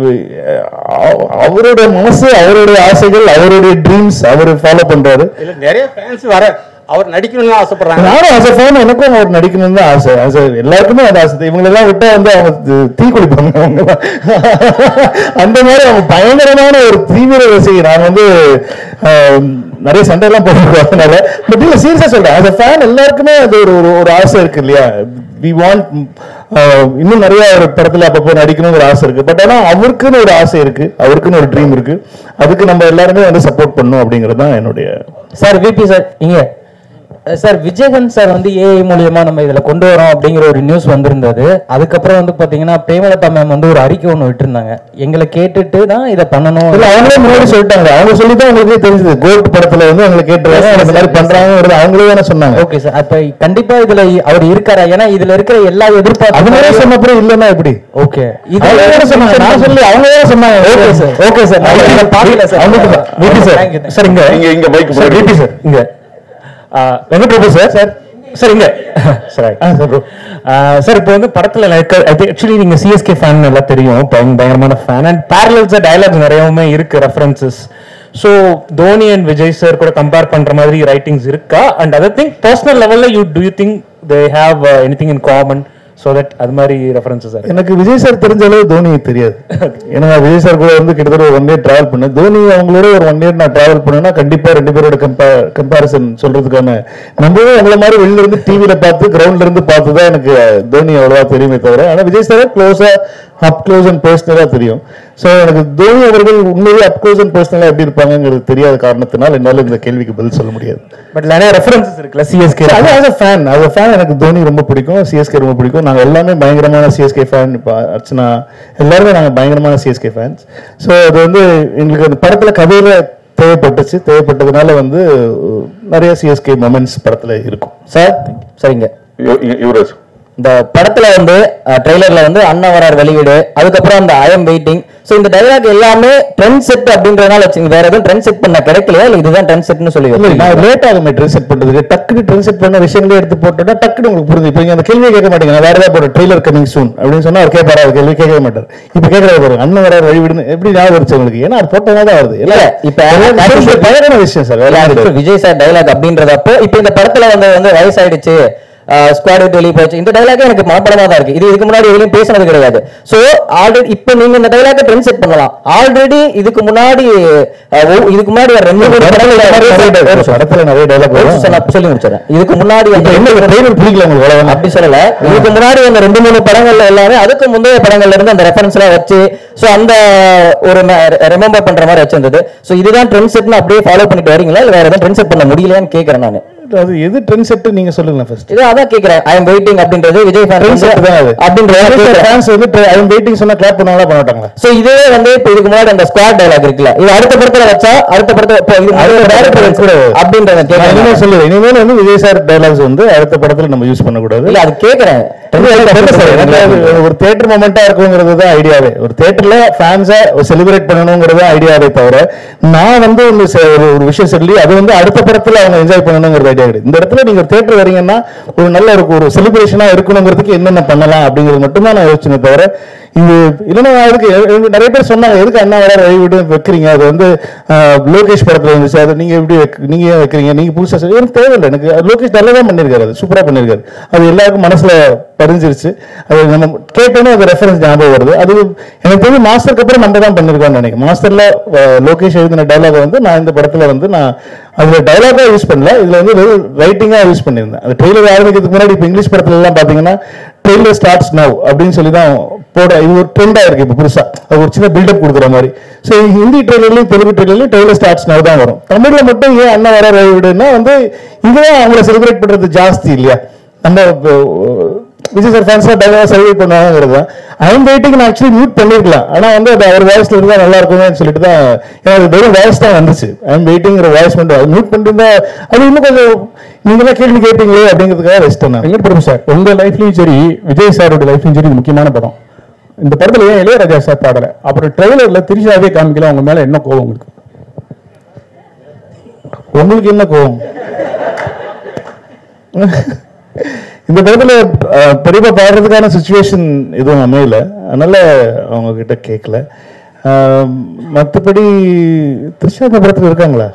அஹ், அவரோட மனசு அவருடைய ஆசைகள் அவருடைய ட்ரீம்ஸ் அவர் ஃபாலோ பண்றாரு இல்ல நிறைய ஃபேன்ஸ் வர அவர் நடிக்கணும்னு ஆசைப்படுறாங்க நானும் ஆசை ஃபேன் எனக்கும் அவர் நடிக்கணும்னு தான் ஆசை ஆசை எல்லாருக்குமே அது ஆசை இவங்க எல்லாம் விட்டா வந்து அவங்க தி- தீ குளிப்பாங்க அவங்க எல்லாம். அந்த மாதிரி அவங்க பயங்கரமான ஒரு தீவிர ரசிகை நான் வந்து ஆஹ், நிறைய சண்டை எல்லாம் போட்டுருக்கோம் அதனால பட் இல்ல சீரியஸா சொல்றேன் ஆஸ் ஃபேன் எல்லாருக்குமே அது ஒரு ஒரு- ஒரு ஆசை இருக்கு இல்லையா வி வாண்ட் இன்னும் நிறைய ஒரு படத்துல அப்பப்போ நடிக்கணுங்கிற ஆசை இருக்கு பட் ஆனா அவருக்குன்னு ஒரு ஆசை இருக்கு அவருக்குன்னு ஒரு ட்ரீம் இருக்கு அதுக்கு நம்ம எல்லாருமே வந்து சப்போர்ட் பண்ணணும் அப்படிங்கிறது தான் என்னுடைய சார் விபி சார் இங்க சார் விஜயகாந்த் சார் வந்து ஏஐ மூலியமா நம்ம இதுல கொண்டு வரோம் அப்படிங்கிற ஒரு நியூஸ் வந்திருந்தது அதுக்கப்புறம் வந்து பாத்தீங்கன்னா பிரேமலதா மேம் வந்து ஒரு அறிக்கை ஒன்று விட்டுருந்தாங்க எங்களை கேட்டுட்டு தான் இதை பண்ணணும் இல்ல அவங்களே முன்னாடி சொல்லிட்டாங்க அவங்க சொல்லி தான் உங்களுக்கே தெரிஞ்சது கோல்ட் படத்துல வந்து அவங்களை கேட்டுருக்காங்க அந்த மாதிரி பண்றாங்கிறது அவங்களே தானே சொன்னாங்க ஓகே சார் அப்ப கண்டிப்பா இதுல அவர் இருக்காரா ஏன்னா இதுல இருக்கிற எல்லா அது எதிர்பார்ப்பு மாதிரி சொன்ன அப்புறம் இல்லன்னா எப்படி ஓகே அவங்க வேற சொன்னாங்க நான் சொல்லி அவங்க வேற சொன்னாங்க ஓகே சார் ஓகே சார் நான் இதை பார்க்கல சார் அவங்களுக்கு தான். VP sir Thank you, thank you. Sir இங்க இங்க இங்க மைக் சார் VP சார் இங்க Venkat Prabhu sir sir sir இங்க சார் சார் bro. சார் இப்போ வந்து படத்துல ஆக்சுவலி நீங்க சிஎஸ்கே ஃபேன் எல்லாம் தெரியும் பயங்க- பயங்கரமான ஃபேன் அண்ட் பேரலல்ஸ் டைலாக்ஸ் நிறையவுமே இருக்கு references so Dhoni and Vijay sir கூட கம்பேர் பண்ற மாதிரி ரைட்டிங்ஸ் இருக்கா அண்ட் அதர் திங் பர்சனல் லெவல்ல you do you think they have anything in common so that அது மாதிரி ரெஃபரன்சஸ் சார் எனக்கு விஜய் சார் தெரிஞ்ச அளவு தோனி தெரியாது ஏன்னா நான் விஜய் சார் கூட வந்து கிட்டத்தட்ட ஒரு ஒன் இயர் டிராவல் பண்ணேன் தோனி அவங்களோட ஒரு ஒன் இயர் நான் டிராவல் பண்ணேன்னா கண்டிப்பா ரெண்டு பேரோட கம்பேர் கம்பேரிசன் சொல்றதுக்கான நம்மளும் அவங்கள மாதிரி வெளில இருந்து டிவியில பார்த்து கிரவுண்ட்ல இருந்து பார்த்து தான் எனக்கு தோனி அவ்வளவா தெரியுமே தவிர ஆனா விஜய் சார் க்ளோஸா அப் க்ளோஸ் அண்ட் பர்சனலாக தெரியும் ஸோ எனக்கு தோனி அவர்கள் உண்மையிலேயே அப் க்ளோஸ் அண்ட் பர்சனலாக எப்படி இருப்பாங்கங்கிறது தெரியாத காரணத்தினால் என்னால் இந்த கேள்விக்கு பதில் சொல்ல முடியாது பட் நிறைய ரெஃபரன்சஸ் இருக்குல்ல சிஎஸ்கே அது as a fan as a fan எனக்கு தோனி ரொம்ப பிடிக்கும் சிஎஸ்கே ரொம்ப பிடிக்கும் நாங்கள் எல்லாமே பயங்கரமான சிஎஸ்கே ஃபேன் இப்போ அர்ச்சனா எல்லாருமே நாங்கள் பயங்கரமான சிஎஸ்கே ஃபேன்ஸ் ஸோ அது வந்து எங்களுக்கு அந்த படத்தில் கதையில் தேவைப்பட்டுச்சு தேவைப்பட்டதுனால வந்து நிறைய சிஎஸ்கே மொமெண்ட்ஸ் படத்தில் இருக்கும் சார் சரிங்க யுவராஜ் இந்த படத்துல வந்து ட்ரெய்லர்ல வந்து அண்ணன் வரார் வெளியீடு அதுக்கப்புறம் அந்த ஐ எம் வெயிட்டிங் சோ இந்த டைலாக் எல்லாமே ட்ரெண்ட் செட் அப்படின்றதுனால வச்சுங்க வேற எதுவும் ட்ரெண்ட் செட் பண்ண கிடைக்கலையா இல்ல இதுதான் ட்ரெண்ட் செட்னு சொல்லி இல்லை நான் வச்சிருக்கீங்களா? லேட் ஆகுமே ட்ரெஸ் செட் பண்ணுறதுக்கு டக்குனு ட்ரெஸ் செட் பண்ண விஷயங்களே எடுத்து போட்டோம்னா டக்குனு உங்களுக்கு புரிஞ்சு இப்போ நீங்கள் அந்த கேள்வியை கேட்க மாட்டீங்க நான் வேற ஏதாவது போட ட்ரெய்லர் கமிங் சூன் அப்படின்னு சொன்னா அவர் கேட்பாரா அவர் கேள்வி கேட்கவே மாட்டார் இப்போ கேட்கறது பாருங்க அண்ணன் வர வழிவிடுன்னு எப்படி ஞாபகம் வருச்சு உங்களுக்கு ஏன்னா அது போட்டோம்னா தான் வருது இல்ல இப்ப பயங்கரமான விஷயம் சார் வேற இல்ல, எதுவும் அது விஜய் சார் டைலாக் அப்படின்றதப்போ இப்ப இந்த படத்துல வந்து வந்து வயசாயிடுச்சு ஸ்குவாட் விட்டு வெளியே போச்சு இந்த டைலாக் எனக்கு மனப்படமா தான் இருக்கு இது இதுக்கு முன்னாடி எதுலயும் பேசினது கிடையாது சோ ஆல்ரெடி இப்ப நீங்க இந்த டைலாக் ட்ரெண்ட் செட் பண்ணலாம் ஆல்ரெடி இதுக்கு முன்னாடி அஹ், ஒ- இதுக்கு முன்னாடி ஒரு ரெண்டு மூணு படங்கள்ல ஒரு நிமிஷம். படத்துல நிறைய டைலாக் ஒரு நிமிஷம் நான் சொல்லி முடிச்சிடறேன் இதுக்கு முன்னாடி இப்போ வந்து என்ன ட்ரெய்லர் பிடிக்கல உங்களுக்கு அவ்வளவுதான். அப்படி சொல்லல இதுக்கு முன்னாடி அந்த ரெண்டு மூணு படங்கள்ல எல்லாமே அதுக்கு முந்தைய படங்கள்ல இருந்து அந்த ரெஃபரன்ஸ் எல்லாம் வச்சு சோ அந்த ஒரு ரிமெம்பர் பண்ற மாதிரி வச்சிருந்தது சோ இதுதான் ட்ரெண்ட் செட்னு அப்படியே ஃபாலோ பண்ணிட்டு வரீங்களா இல்ல வேற எதாவது ட்ரெண்ட் செட் பண்ண முடியலையான்னு கேக்குறேன் நான் அது எது ட்ரெண்ட் செட் நீங்க சொல்லுங்க ஃபர்ஸ்ட் இது அதான் கேக்குறேன் ஐ எம் வெயிட்டிங் அப்படின்றது விஜய் ட்ரெண்ட் செட் தான் அது அப்படின்றது ஃபேன்ஸ் வந்து ஐ அம் வெயிட்டிங் சொன்னா கிளாப் பண்ணுவாங்களா பண்ண மாட்டாங்களா சோ இதே வந்து இப்ப இதுக்கு முன்னாடி அந்த ஸ்குவாட் டயலாக் இருக்குல்ல இது அடுத்த படத்துல வச்சா அடுத்த படத்துல இப்போ இது அடுத்த டேரக்டர் படத்துல கூட அப்படின்றத நான் கேக்குறேன் இனிமேல் சொல்லுவேன் இனிமேல் வந்து விஜய் சார் டைலாக்ஸ் வந்து அடுத்த படத்துல நம்ம யூஸ் பண்ணக்கூடாது இல்ல அது கேக்குறேன் இல்ல, இல்ல, இல்ல சார், எனக்கு அது ஒரு தேட்டர் மொமெண்டா இருக்குங்கிறது தான் ஐடியாவே ஒரு தேட்டர்ல ஃபேன்ஸை செலிப்ரேட் பண்ணணுங்கிறது ஐடியாவே தவிர நான் வந்து ஒன்று ஒரு ஒரு விஷயம் சொல்லி அது வந்து அடுத்த படத்துல அவங்க என்ஜாய் பண்ணணுங்கிறது ஐடியா கிடையாது இந்த இடத்துல நீங்க ஒரு தேட்டர் வரீங்கன்னா ஒரு நல்ல ஒரு ஒரு செலிப்ரேஷனா இருக்கணுங்கிறதுக்கு என்னென்ன பண்ணலாம் அப்படிங்கிறது மட்டும்தான் நான் யோசிச்சேனே தவிர இது இல்லைன்னா அதுக்கு எ- நிறைய பேர் சொன்னாங்க எதுக்கு அண்ணா வர வழி விட்டு வைக்கிறீங்க அது வந்து ஆஹ், லோகேஷ் படத்துல இருந்துச்சு அது நீங்க எப்படி வைக்க- நீங்க ஏன் வைக்கிறீங்க நீங்க புதுசா செய்ய- எனக்கு தேவையில்லை எனக்கு லோகேஷ் நல்லா தான் பண்ணிருக்காரு அது சூப்பரா பண்ணிருக்காரு அது எல்லாருக்கும் மனசுல பதிஞ்சிருச்சு அது நம்ம கேட்டோன்னே அது ரெஃபரன்ஸ் ஞாபகம் வருது அது எனக்கு தெரிஞ்சு மாஸ்டருக்கு அப்புறம் நம்ம தான் பண்ணிருக்கோம்னு நினைக்கிறேன் மாஸ்டர்ல அஹ், லோகேஷ் எழுதின டைலாக் வந்து நான் இந்த படத்துல வந்து நான் அதுல டைலாகா யூஸ் பண்ணல இதுல வந்து வெறும் ரைட்டிங்கா யூஸ் பண்ணியிருந்தேன் அந்த ட்ரெய்லர் ஆரம்பிக்கிறதுக்கு முன்னாடி இப்போ இங்கிலீஷ் படத்துல எல்லாம் பாத்தீங்கன்னா ட்ரெய்லர் ஸ்டார்ட்ஸ் நவ் அப்படின்னு சொல்லி தான் போட இது ஒரு ட்ரெண்டா இருக்கு இப்போ புதுசா அது ஒரு சின்ன பில்டப் கொடுக்குற மாதிரி ஸோ ஹிந்தி ட்ரெய்லர்லயும் தெலுங்கு ட்ரெய்லர்லயும் ட்ரெய்லர் ஸ்டார்ட்ஸ் நவ் தான் வரும் தமிழ்ல மட்டும் ஏன் அண்ணா வர விடுன்னா வந்து இங்கதான் அவங்கள செலிப்ரேட் பண்றது ஜாஸ்தி இல்லையா நம்ம இப்போ, விஜய் சார் ஃபேன்ஸாக டைலாக செலிப்ரேட் பண்ணுவாங்கிறது தான் ஐம் வெயிட்டிங் நான் ஆக்சுவலி மியூட் பண்ணிருக்கலாம் ஆனா வந்து அது அவர் வாய்ஸ்ல இருந்தா நல்லா இருக்கும்னு சொல்லிட்டு தான் ஏன்னா அது வெறும் வாய்ஸ் தான் வந்துச்சு ஐம் வெயிட்டிங்கிற வாய்ஸ் மட்டும் அது மியூட் பண்ணிருந்தா அது இன்னும் கொஞ்சம் நீங்க தான் கேள்வி கேட்டீங்களே அப்படிங்கிறதுக்காக ரெஸ்ட் நான் வெங்கட் பிரபு சார் உங்க லைஃப்லயும் சரி விஜய் சாரோட லைஃப்லயும் சரி இது முக்கியமான படம் இந்த படத்துல ஏன் இளையராஜா சார் பாடல அப்புறம் ட்ரெய்லர்ல திரிஷாவே காமிக்கல அவங்க மேல என்ன கோவம் உங்களுக்கு உங்களுக்கு என்ன கோவம் இந்த படத்துல அஹ், பெரியப்பா பாடுறதுக்கான சுச்சுவேஷன் எதுவும் அமையல அதனால அவங்க கிட்ட கேட்கல அஹ், மத்தபடி த்ரிஷா இந்த படத்துல இருக்காங்களா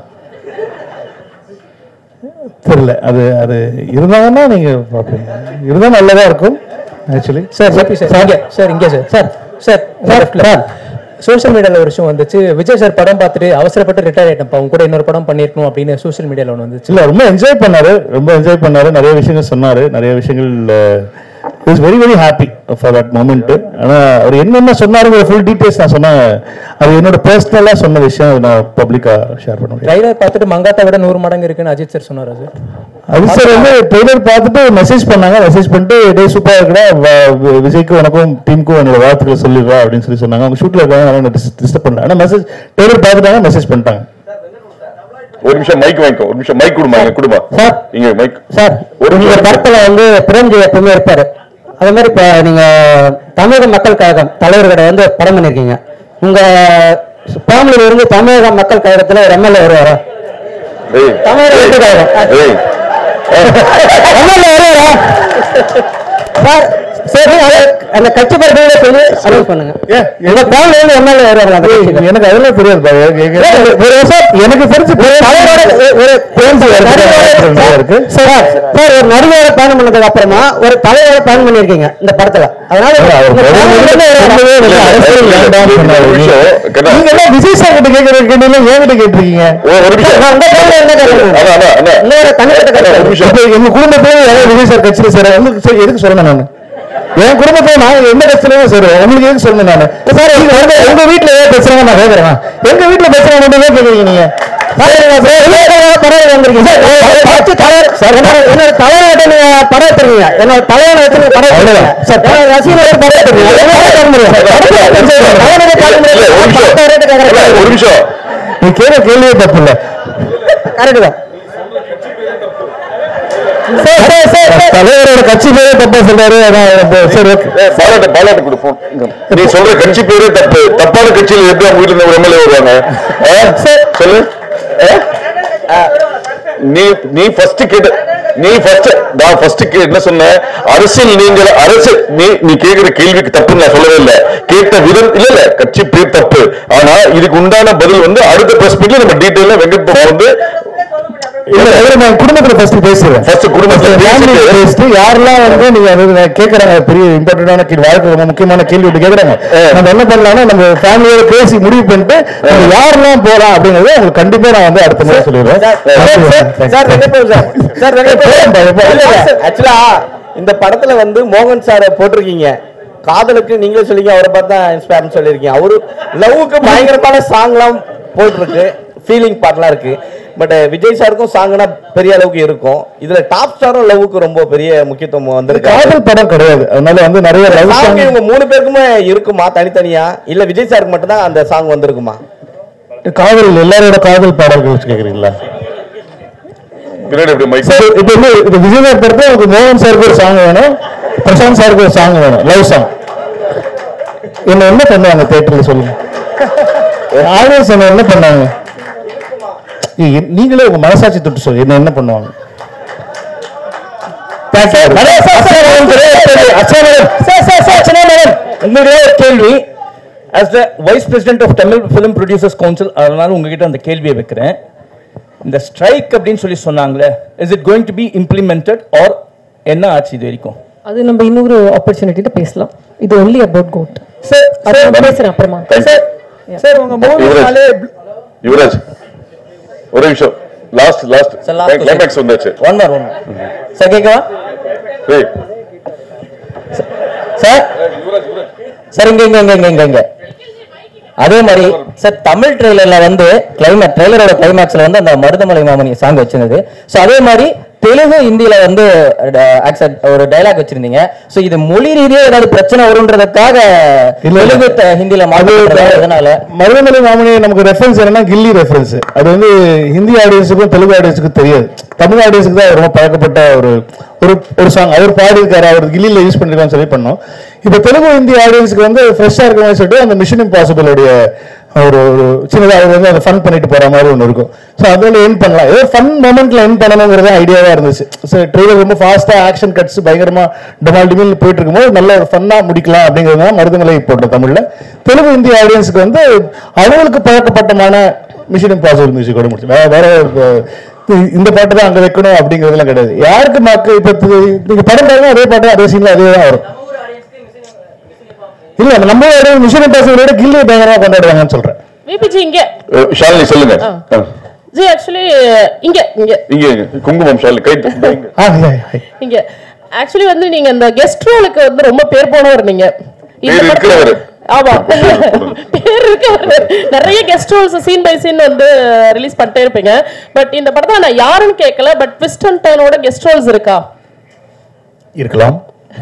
தெரியல அது அது இருந்தாங்கன்னா நீங்க பாப்பீங்க இருந்தா நல்லதா இருக்கும் ஆக்சுவலி சார் சார் சார் இங்கே சார் இங்கே sir sir sir sir social மீடியாவில் ஒரு விஷயம் வந்துச்சு விஜய் சார் படம் பார்த்துட்டு அவசரப்பட்டு ரிட்டையர் ஆயிட்டப்பா அவங்க கூட இன்னொரு படம் பண்ணியிருக்கணும் அப்படின்னு சோஷியல் மீடியாவில் ஒன்று வந்துச்சு இல்ல ரொம்ப என்ஜாய் பண்ணாரு ரொம்ப என்ஜாய் பண்ணாரு நிறைய விஷயங்கள் சொன்னாரு நிறைய விஷயங்கள் is very very happy for that moment ஆனா அவர் என்னென்ன சொன்னாருங்கிற ஃபுல் டீடைல்ஸ் நான் சொன்னேன் அது என்னோட பர்சனலா சொன்ன விஷயம் அதை நான் பப்ளிக்கா ஷேர் பண்ண முடியும் ட்ரைலர் பார்த்துட்டு மங்காத்தா விட நூறு மடங்கு இருக்குன்னு அஜித் சார் சொன்னாரா சார் அது சார் வந்து ட்ரெய்லர் பார்த்துட்டு மெசேஜ் பண்ணாங்க மெசேஜ் பண்ணிட்டு டே சூப்பரா இருக்குடா வ- வி- விஜய்க்கும் உனக்கும் டீமுக்கும் என்னோட வாழ்த்துக்களை சொல்லிடுவா அப்படின்னு சொல்லி சொன்னாங்க அவங்க ஷூட்ல இருக்காங்க டிஸ்டர்ப் பண்ணல ஆனா மெசேஜ் ட்ரெய்லர் பார்த்துட்டாங்க மெசேஜ் பண்ணிட்டாங்க ஒரு நிமிஷம் மைக் வாங்கிக்கோ ஒரு நிமிஷம் மைக் கொடுமா இங்க கொடுமா இங்க மைக் சார் ஒரு உங்க நிமிஷம் படத்துல வந்து பிரேம்ஜி எப்பவுமே இருப்பாரு அதே மாதிரி இப்ப நீங்க தமிழக மக்கள் கழகம் தலைவர்கிட்ட வந்து படம் பண்ணிருக்கீங்க உங்க ஃபேமிலியில இருந்து தமிழக மக்கள் கழகத்துல ஒரு எம்எல்ஏ வருவாரா ஏய் தமிழக மக்கள் கழகம் ஏய் எம்எல்ஏ வருவாரா சார் சரி அது- அந்த கட்சி பரப்புகளை சொல்லி அனௌன்ஸ் பண்ணுங்க உங்க ஃபேமிலில இருந்து எம்எல்ஏ வருவாரா அந்த கட்சிக்கு? எனக்கு அதெல்லாம் தெரியாது பா. எ- எ- சார், ஒரு வருஷம் எனக்கு தெரிஞ்சு ஒரு தலைவரோட ஒரு- ஒரு இருக்கு சார் சார் ஒரு நடிகரோட பயணம் பண்ணதுக்கு அப்புறமா ஒரு தலைவரோட பயணம் பண்ணிருக்கீங்க இந்த படத்துல அதனால உங்க family ல இருந்து ஒரு- அரசியல் வேண்டாம் சொன்னாரு. ஒரு நிமிஷம், கண்ணா. நீங்க எல்லாம் விஜய் சார் கிட்ட கேட்கற கேட்டீங்க என்கிட்ட கேட்டிருக்கீங்க ஒரு ஒரு நிமிஷம் நான் உங்க family ல என்ன கேட்கறேன் அண்ணா அண்ணா அண்ணா இன்னொரு தனிப்பட்ட ஒரு கருத்து நிமிஷம் இப்ப எங்க குடும்பத்துல யாராவது விஜய் சார் கட்சியில சேர வந்து சரி, எதுக்கு சொல்லணும் நான் என் குடும்பத்துல நான் எந்த கஷ்டமே சொல்றேன் உங்களுக்கு எதுக்கு சொல்லணும் நான் சார் நீங்க உங்க உங்க வீட்டுல ஏன் பிரச்சனை நான் கேட்கறேன் எங்க வீட்டுல பிரச்சனை மட்டும் தான் கேக்குறீங்க நீங்க என்னோட தலைவரை வச்சு நீங்க படம் எடுத்துருக்கீங்க என்னோட தலைவரை வச்சு நீங்க படம் எடுத்துருக்கீங்க என்னோட ரசிகர்கள் படம் எடுத்துருக்கீங்க ஒரு நிமிஷம் நீ கேட்க கேள்வியே தப்பு இல்ல கரெக்ட் தான் தலைவரோட கட்சி பேரே தப்பா சொல்றாரு அதான் இப்ப சரி ஓகே பாலாட்டு பாலாட்டு கொடு phone. இங்க. நீ சொல்ற கட்சி பேரே தப்பு தப்பான கட்சியில எப்படி அவங்க வீட்டுல ஒரு எம்எல்ஏ வருவாங்க ஆ? சொல்லு ஆ? நீ நீ ஃபர்ஸ்ட் கேட்ட நீ ஃபர்ஸ்ட் நான் ஃபர்ஸ்ட் என்ன சொன்னேன் அரசியல் நீங்கள் அரசு நீ நீ கேக்குற கேள்விக்கு தப்புன்னு நான் சொல்லவே இல்லை கேட்ட விதம் இல்ல இல்ல கட்சி பேர் தப்பு ஆனா இதுக்கு உண்டான பதில் வந்து அடுத்த பிரஸ் மீட்ல நம்ம டீடைலா வெங்கட் பாபு வந்து இல்ல அதுல நான் குடும்பத்துல ஃபர்ஸ்ட் பேசுறேன் ஃபர்ஸ்ட் குடும்பத்துல ஃபேமிலி பேசிட்டு பேசிட்டு யாரெல்லாம் வந்து நீங்க அது கேக்குறாங்க பெரிய இம்பார்ட்டன்டான கேள்வி வாழ்க்கை ரொம்ப முக்கியமான கேள்வி ஒன்று கேக்குறாங்க நம்ம என்ன பண்ணலாம்னா நம்ம ஃபேமிலியோட பேசி முடிவு பண்ணிட்டு நம்ம யாரெல்லாம் போலாம் அப்படிங்கறத உங்களுக்கு கண்டிப்பா நான் வந்து அடுத்த முறை சொல்லிடுவேன் sir Venkatbabu sir sir Venkatbabu actually இந்த படத்துல வந்து மோகன் சாரை போட்டிருக்கீங்க காதலுக்கு நீங்களே சொல்லிங்க அவரை பார்த்தா இன்ஸ்பயர்னு சொல்லியிருக்கீங்க அவரு லவ்வுக்கு பயங்கரமான சாங்லாம் போட்டிருக்கு ஃபீலிங் பாட்டெல்லாம் இருக்கு பட் விஜய் சாருக்கும் சாங்னா பெரிய அளவுக்கு இருக்கும் இதுல டாப் ஸ்டாரும் லவ்வுக்கு ரொம்ப பெரிய முக்கியத்துவம் வந்திருக்கு காதல் படம் கிடையாது அதனால வந்து நிறைய love சாங் song- இவங்க மூணு பேருக்குமே இருக்குமா தனித்தனியா இல்ல விஜய் சாருக்கு மட்டும் தான் அந்த சாங் வந்திருக்குமா காதல் எல்லாரோட காதல் பாடல்கள் வச்சு கேக்குறீங்களா பின்னாடி எப்படி மைக் சரி, இப்ப வந்து இப்ப விஜய் சார் படத்துல உங்களுக்கு மோகன் சாருக்கு ஒரு சாங் வேணும் பிரசாந்த் சாருக்கு ஒரு சாங் வேணும் லவ் சாங் என்ன என்ன பண்ணுவாங்க தியேட்டர்ல சொல்லுங்க ஆடியன்ஸ் என்ன என்ன பண்ணாங்க ஏய், என்- நீங்களே உங்க மனசாட்சி தொட்டு சொல்லு என்ன என்ன பண்ணுவாங்க உங்களுடைய ஒரு கேள்வி as the vice president of Tamil film producers council அதனால உங்ககிட்ட அந்த கேள்வியை வைக்கிறேன் இந்த ஸ்ட்ரைக் அப்படின்னு சொல்லி சொன்னாங்களே is it going to be implemented or என்ன ஆச்சு இது வரைக்கும் அது நம்ம இன்னொரு ஆப்பர்ச்சுனிட்டில பேசலாம் இது ஒன்லி அபவுட் கோட் சார் அது நான் பேசுறேன் அப்புறமா சார் உங்க மூவினாலே யுவராஜ் ஒரு நிமிஷம் last last Sir, last climax வந்தாச்சு ஒன் மார் ஒன் சார் கேட்கவா ஏய், சார் சார் இங்க இங்க இங்க இங்க இங்க இங்க அதே மாதிரி சார் தமிழ் ட்ரெய்லர்ல வந்து கிளைமேக் ட்ரெய்லரோட கிளைமேக்ஸ்ல வந்து அந்த மருதமலை மாமணி சாங் வச்சிருந்தது ஸோ அதே மாதிரி தெலுங்கு ஹிந்தியில வந்து accept- ஒரு டைலாக் வச்சிருந்தீங்க ஸோ இது மொழி ரீதியா ஏதாவது பிரச்சனை வரும்ன்றதுக்காக தெலுங்கு த- ஹிந்தியில மாற்றி எதனால மருதமலை மாமணி நமக்கு ரெஃபரன்ஸ் என்னன்னா கில்லி ரெஃபரன்ஸ் அது வந்து ஹிந்தி ஆடியன்ஸுக்கும் தெலுங்கு ஆடியன்ஸுக்கும் தெரியாது தமிழ் ஆடியன்ஸுக்கு தான் ரொம்ப பழக்கப்பட்ட ஒரு ஒரு ஒரு சாங் அவர் பாடியிருக்காரு அவர் கில்லியில் யூஸ் பண்ணிருக்கான்னு சொல்லி பண்ணோம் இப்போ தெலுங்கு ஹிந்தி ஆடியன்ஸுக்கு வந்து ஃப்ரெஷ்ஷாக இருக்க மாதிரி சொல்லிட்டு அந்த மிஷன் இம்பாசிபிளுடைய ஒரு ஒரு சின்னதாக அவர் வந்து அதை ஃபன் பண்ணிட்டு போற மாதிரி ஒன்று இருக்கும் ஸோ அதில் என் பண்ணலாம் ஏதோ ஃபன் மொமெண்ட்ல என் பண்ணணுங்கிறது ஐடியாவாக இருந்துச்சு ஸோ ட்ரெய்லர் ரொம்ப ஃபாஸ்ட்டாக ஆக்ஷன் கட்ஸ் பயங்கரமா டமால் டிமில் போயிட்டு இருக்கும்போது நல்ல ஒரு ஃபன்னாக முடிக்கலாம் அப்படிங்கிறது தான் மருதமலை போட்ட தமிழ்ல தெலுங்கு ஹிந்தி ஆடியன்ஸுக்கு வந்து அவங்களுக்கு பழக்கப்பட்டமான மிஷன் இம்பாசிபிள் மியூசிக்கோட முடிச்சு வேற வேற ஒரு, இ- இந்த பாட்டு தான் அங்க வைக்கணும் அப்படிங்கிறதுலாம் கிடையாது யாருக்கு மக்கள் இப்ப தி- நீங்க படம் பாருங்க அதே பாட்டு அதே சீன்ல அதே தான் வரும் இல்ல நம்ம மிஷன் இம்பாசிபிளோட கில்லி பயங்கரமா கொண்டாடுவாங்கன்னு சொல்றேன் விபிஜி இங்க அஹ், ஷாலினி சொல்லுங்க ஆ. ஜி ஆக்சுவலி இங்க இங்க இங்க இங்க, குங்குமம் ஷாலினி கை தூக்கு. இங்க. இங்க ஆக்சுவலி வந்து நீங்க இந்த கெஸ்ட் ரோலுக்கு வந்து ரொம்ப பேர் போனவர் நீங்க இந்த பேர் படத்துல- இருக்கிறவரு. ஆமா பேர் இருக்கவர் நிறைய guest roles scene by scene வந்து ரிலீஸ் பண்ணிட்டே இருப்பீங்க பட் இந்த படத்துல நான் யாருன்னு கேட்கல பட் ட்விஸ்ட் அண்ட் டர்னோட கெஸ்ட் ரோல்ஸ் இருக்கா இருக்கலாம்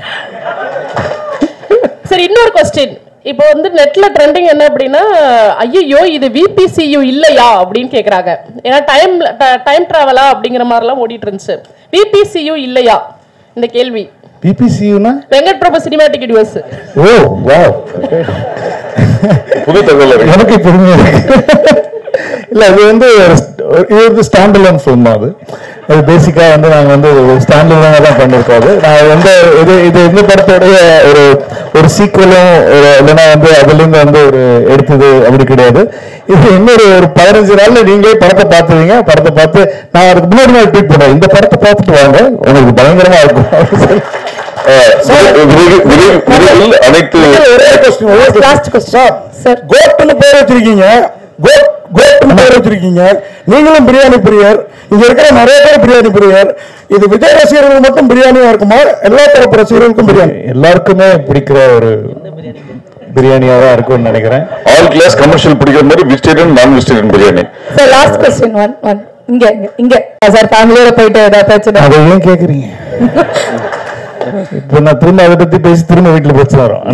சரி இன்னொரு கொஸ்டின் இப்போ வந்து நெட்ல ட்ரெண்டிங் என்ன அப்படின்னா ஐயோ இது விபிசியு இல்லையா அப்படின்னு கேக்குறாங்க ஏன்னா டைம் டைம் டிராவலா அப்படிங்கிற மாதிரிலாம் ஓடிட்டு இருந்துச்சு விபிசியு இல்லையா இந்த கேள்வி பிபிசியூனா Venkat Prabhu cinematic universe oh wow புது தகவல் இருக்கு. எனக்கு பெருமையா இருக்கு இல்ல இது வந்து ஒரு- இது வந்து ஸ்டாண்ட் அலோன் ஃபிலிம் அது அது பேசிக்கா வந்து நாங்க வந்து ஸ்டாண்ட் அலோனா தான் பண்ணிருக்கோம் அது நான் வந்து இது இது இந்த படத்தோடைய ஒரு ஒரு சீக்குவலும் ஒரு இல்லைன்னா வந்து அதுல இருந்து வந்து ஒரு எடுத்தது அப்படி கிடையாது இது இன்னொரு ஒரு பதினஞ்சு நாள்ல நீங்களே படத்தை பார்த்துவீங்க படத்தை பார்த்து நான் அதுக்கு முன்னாடி நான் ட்வீட் பண்ணேன் இந்த படத்தை பார்த்துட்டு வாங்க உங்களுக்கு பயங்கரமா இருக்கும் அஹ், விரை- விரை- விரை- விரைவில் அனைத்து லாஸ்ட் கொஸ்டின் சார் கோட்னு பேர் வச்சிருக்கீங்க கோட் கோட்னு பிரியர்னு பேர் வச்சிருக்கீங்க நீங்களும் பிரியாணி பிரியர் இங்க இருக்கிற நிறைய பேர் பிரியாணி பிரியர் இது விஜய் ரசிகர்கள் மட்டும் பிரியாணியா இருக்குமா எல்லா தரப்பு ரசிகர்களுக்கும் பிரியாணி எல்லாருக்குமே பிடிக்கிற ஒரு பிரியாணியா தான் இருக்கும்னு நினைக்கிறேன் ஆல் கிளாஸ் கமர்ஷியல் பிடிக்கிற மாதிரி வெஜிடேரியன் நான் vegetarian biryani sir last question one one இங்க இங்க, இங்க சார் ஃபேமிலியோட போயிட்டு ஏதாவது பிரச்சனை அதை ஏன் கேக்குறீங்க இப்போ நான் திரும்ப அதை பத்தி பேசி திரும்ப வீட்டுல பிரச்சனை வரும்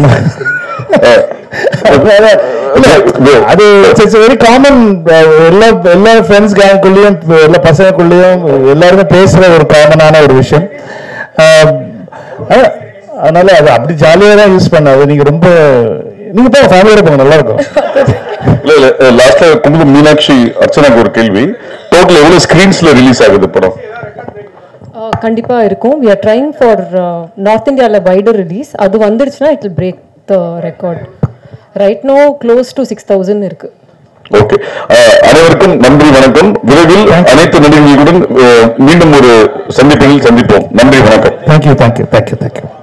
அதனால- இல்ல, அது வெரி காமன் எல்லா எல்லா ஃப்ரெண்ட்ஸ் கேங்குள்ளேயும் எல்லா பசங்களுக்குள்ளேயும் எல்லாருமே பேசுற ஒரு காமனான ஒரு விஷயம் ஆஹ், ஆஹ், அதனால அது அப்படி ஜாலியா தான் யூஸ் பண்ணாது நீங்க ரொம்ப நீங்க போங்க ஃபேமிலியோட போங்க நல்லா இருக்கும் இல்ல இல்ல லாஸ்ட்ல குமுது மீனாட்சி அர்ச்சனாக்கு ஒரு கேள்வி டோட்டல் எவ்வளவு ஸ்கிரீன்ஸ்ல ரிலீஸ் ஆகுது படம் Uh, கண்டிப்பா இருக்கும் we are trying for uh, north இந்தியாவில் வைடர் ரிலீஸ் அது வந்துருச்சுன்னா it will break the record right no close to six thousand இருக்கு ஓகே அனைவருக்கும் நன்றி வணக்கம் விரைவில் அனைத்து நடிகர்களுடன் அஹ், மீண்டும் ஒரு சந்திப்பில் சந்திப்போம் நன்றி வணக்கம் தேங்க்யூ தேங்க்யூ தேங்க்யூ தேங்க்யூ